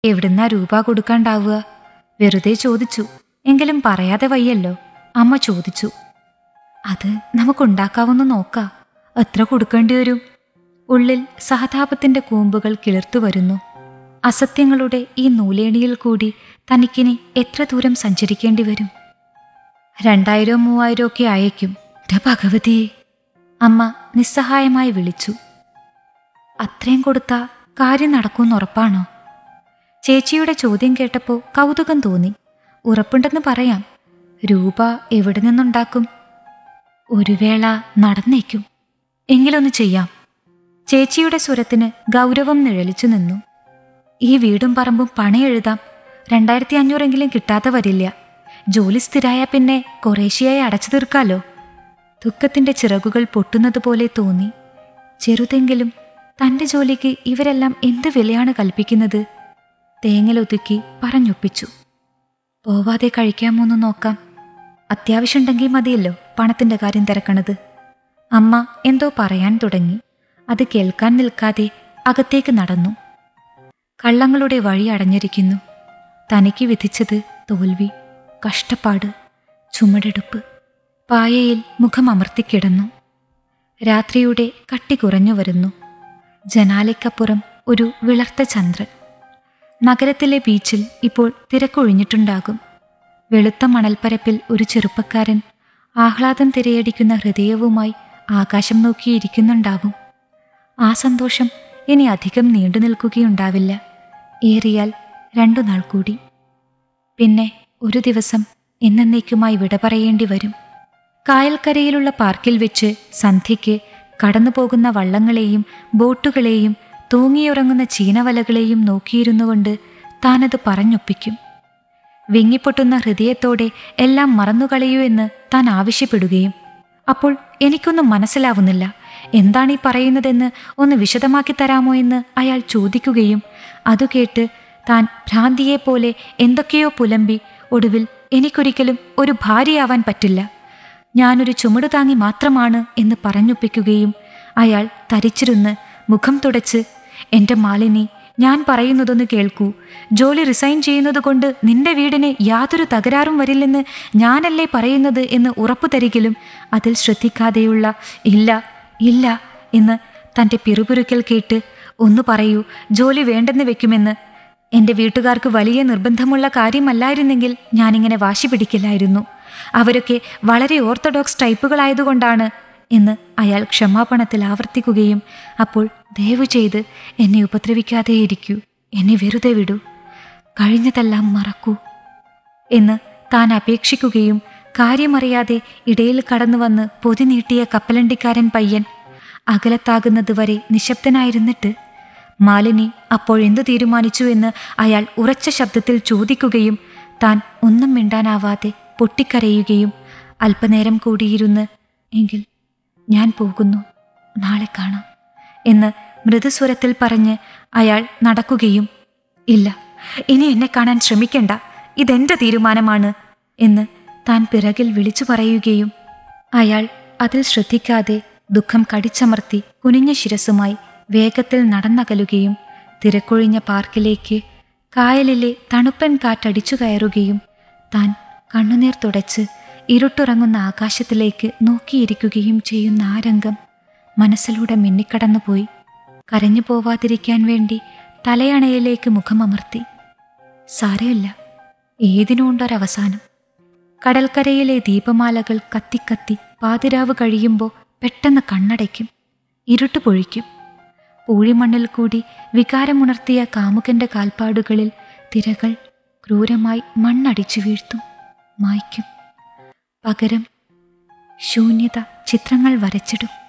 എവിടുന്നാ രൂപ കൊടുക്കാണ്ടാവുക വെറുതെ ചോദിച്ചു എങ്കിലും പറയാതെ വയ്യല്ലോ അമ്മ ചോദിച്ചു അത് നമുക്കുണ്ടാക്കാവുന്ന നോക്കാം എത്ര കൊടുക്കേണ്ടി വരും ഉള്ളിൽ സഹതാപത്തിന്റെ കൂമ്പുകൾ കിളിർത്തു വരുന്നു അസത്യങ്ങളുടെ ഈ നൂലേണിയിൽ കൂടി തനിക്കിനി എത്ര ദൂരം സഞ്ചരിക്കേണ്ടി വരും രണ്ടായിരോ മൂവായിരോ ഒക്കെ അയക്കും ദ ഭഗവതി അമ്മ നിസ്സഹായമായി വിളിച്ചു അത്രയും കൊടുത്താ കാര്യം നടക്കുമെന്ന് ഉറപ്പാണോ ചേച്ചിയുടെ ചോദ്യം കേട്ടപ്പോൾ കൗതുകം തോന്നി ഉറപ്പുണ്ടെന്ന് പറയാം രൂപ എവിടെ നിന്നുണ്ടാക്കും ഒരു വേള നടന്നേക്കും എങ്കിലൊന്ന് ചെയ്യാം ചേച്ചിയുടെ സ്വരത്തിന് ഗൗരവം നിഴലിച്ചു നിന്നു ഈ വീടും പറമ്പും പണയെഴുതാം രണ്ടായിരത്തി അഞ്ഞൂറെങ്കിലും കിട്ടാതെ വരില്ല ജോലി സ്ഥിരായ പിന്നെ കുറേശ്ശിയായി അടച്ചു തീർക്കാലോ ദുഃഖത്തിന്റെ ചിറകുകൾ പൊട്ടുന്നത് പോലെ തോന്നി ചെറുതെങ്കിലും തന്റെ ജോലിക്ക് ഇവരെല്ലാം എന്ത് വിലയാണ് കൽപ്പിക്കുന്നത് തേങ്ങലൊതുക്കി പറഞ്ഞൊപ്പിച്ചു പോവാതെ കഴിക്കാമോന്ന് നോക്കാം അത്യാവശ്യമുണ്ടെങ്കിൽ മതിയല്ലോ പണത്തിന്റെ കാര്യം തിരക്കണത് അമ്മ എന്തോ പറയാൻ തുടങ്ങി അത് കേൾക്കാൻ നിൽക്കാതെ അകത്തേക്ക് നടന്നു കള്ളങ്ങളുടെ വഴി അടഞ്ഞിരിക്കുന്നു തനിക്ക് വിധിച്ചത് തോൽവി കഷ്ടപ്പാട് ചുമടെടുപ്പ് പായയിൽ മുഖം അമർത്തിക്കിടന്നു രാത്രിയുടെ കട്ടി കുറഞ്ഞു വരുന്നു ജനാലയ്ക്കപ്പുറം ഒരു വിളർത്ത ചന്ദ്രൻ നഗരത്തിലെ ബീച്ചിൽ ഇപ്പോൾ തിരക്കൊഴിഞ്ഞിട്ടുണ്ടാകും വെളുത്ത മണൽപ്പരപ്പിൽ ഒരു ചെറുപ്പക്കാരൻ ആഹ്ലാദം തിരയടിക്കുന്ന ഹൃദയവുമായി ആകാശം നോക്കിയിരിക്കുന്നുണ്ടാവും ആ സന്തോഷം ഇനി അധികം നീണ്ടു നിൽക്കുകയുണ്ടാവില്ല ഏറിയാൽ രണ്ടു നാൾ കൂടി പിന്നെ ഒരു ദിവസം എന്നേക്കുമായി വിട പറയേണ്ടി വരും കായൽക്കരയിലുള്ള പാർക്കിൽ വെച്ച് സന്ധ്യയ്ക്ക് കടന്നുപോകുന്ന വള്ളങ്ങളെയും ബോട്ടുകളെയും തൂങ്ങിയുറങ്ങുന്ന ചീനവലകളെയും നോക്കിയിരുന്നുകൊണ്ട് താനത് പറഞ്ഞൊപ്പിക്കും വിങ്ങിപ്പൊട്ടുന്ന ഹൃദയത്തോടെ എല്ലാം മറന്നുകളയൂ എന്ന് താൻ ആവശ്യപ്പെടുകയും അപ്പോൾ എനിക്കൊന്നും മനസ്സിലാവുന്നില്ല എന്താണ് ഈ പറയുന്നതെന്ന് ഒന്ന് വിശദമാക്കി തരാമോ എന്ന് അയാൾ ചോദിക്കുകയും അതു കേട്ട് താൻ ഭ്രാന്തിയെപ്പോലെ എന്തൊക്കെയോ പുലമ്പി ഒടുവിൽ എനിക്കൊരിക്കലും ഒരു ഭാര്യയാവാൻ പറ്റില്ല ഞാനൊരു ചുമട് താങ്ങി മാത്രമാണ് എന്ന് പറഞ്ഞൊപ്പിക്കുകയും അയാൾ തരിച്ചിരുന്ന് മുഖം തുടച്ച് എന്റെ മാലിനി ഞാൻ പറയുന്നതൊന്ന് കേൾക്കൂ ജോലി റിസൈൻ ചെയ്യുന്നത് കൊണ്ട് നിന്റെ വീടിന് യാതൊരു തകരാറും വരില്ലെന്ന് ഞാനല്ലേ പറയുന്നത് എന്ന് ഉറപ്പു തരികിലും അതിൽ ശ്രദ്ധിക്കാതെയുള്ള ഇല്ല ഇല്ല എന്ന് തൻ്റെ പിറുപിറുക്കൽ കേട്ട് ഒന്ന് പറയൂ ജോലി വേണ്ടെന്ന് വെക്കുമെന്ന് എൻ്റെ വീട്ടുകാർക്ക് വലിയ നിർബന്ധമുള്ള കാര്യമല്ലായിരുന്നെങ്കിൽ ഞാനിങ്ങനെ വാശി പിടിക്കില്ലായിരുന്നു അവരൊക്കെ വളരെ ഓർത്തഡോക്സ് ടൈപ്പുകളായതുകൊണ്ടാണ് എന്ന് അയാൾ ക്ഷമാപണത്തിൽ ആവർത്തിക്കുകയും അപ്പോൾ ദയവു ചെയ്ത് എന്നെ ഉപദ്രവിക്കാതെയിരിക്കൂ എന്നെ വെറുതെ വിടൂ കഴിഞ്ഞതെല്ലാം മറക്കൂ എന്ന് താൻ അപേക്ഷിക്കുകയും കാര്യമറിയാതെ ഇടയിൽ കടന്നു വന്ന് പൊതി നീട്ടിയ കപ്പലണ്ടിക്കാരൻ പയ്യൻ അകലത്താകുന്നതുവരെ നിശബ്ദനായിരുന്നിട്ട് മാലിനി അപ്പോഴെന്തു തീരുമാനിച്ചു എന്ന് അയാൾ ഉറച്ച ശബ്ദത്തിൽ ചോദിക്കുകയും താൻ ഒന്നും മിണ്ടാനാവാതെ പൊട്ടിക്കരയുകയും അല്പനേരം കൂടിയിരുന്ന് എങ്കിൽ ഞാൻ പോകുന്നു നാളെ കാണാം എന്ന് മൃദുസ്വരത്തിൽ പറഞ്ഞ് അയാൾ നടക്കുകയും ഇല്ല ഇനി എന്നെ കാണാൻ ശ്രമിക്കണ്ട ഇതെന്റെ തീരുമാനമാണ് എന്ന് താൻ പിറകിൽ വിളിച്ചു പറയുകയും അയാൾ അതിൽ ശ്രദ്ധിക്കാതെ ദുഃഖം കടിച്ചമർത്തി കുനിഞ്ഞ ശിരസുമായി വേഗത്തിൽ നടന്നകലുകയും തിരക്കൊഴിഞ്ഞ പാർക്കിലേക്ക് കായലിലെ തണുപ്പൻ കാറ്റടിച്ചു കയറുകയും താൻ കണ്ണുനീർ തുടച്ച് ഇരുട്ടുറങ്ങുന്ന ആകാശത്തിലേക്ക് നോക്കിയിരിക്കുകയും ചെയ്യുന്ന ആ രംഗം മനസ്സിലൂടെ മിന്നിക്കടന്നുപോയി കരഞ്ഞു പോവാതിരിക്കാൻ വേണ്ടി തലയണയിലേക്ക് മുഖമമർത്തി സാരമില്ല ഏതിനുണ്ടൊരവസാനം കടൽക്കരയിലെ ദീപമാലകൾ കത്തിക്കത്തി പാതിരാവ് കഴിയുമ്പോൾ പെട്ടെന്ന് കണ്ണടയ്ക്കും ഇരുട്ട് പൊഴിക്കും പൂഴിമണ്ണിൽ കൂടി വികാരമുണർത്തിയ കാമുകന്റെ കാൽപ്പാടുകളിൽ തിരകൾ ക്രൂരമായി മണ്ണടിച്ചു വീഴ്ത്തും മായ്ക്കും പകരം ശൂന്യത ചിത്രങ്ങൾ വരച്ചിടും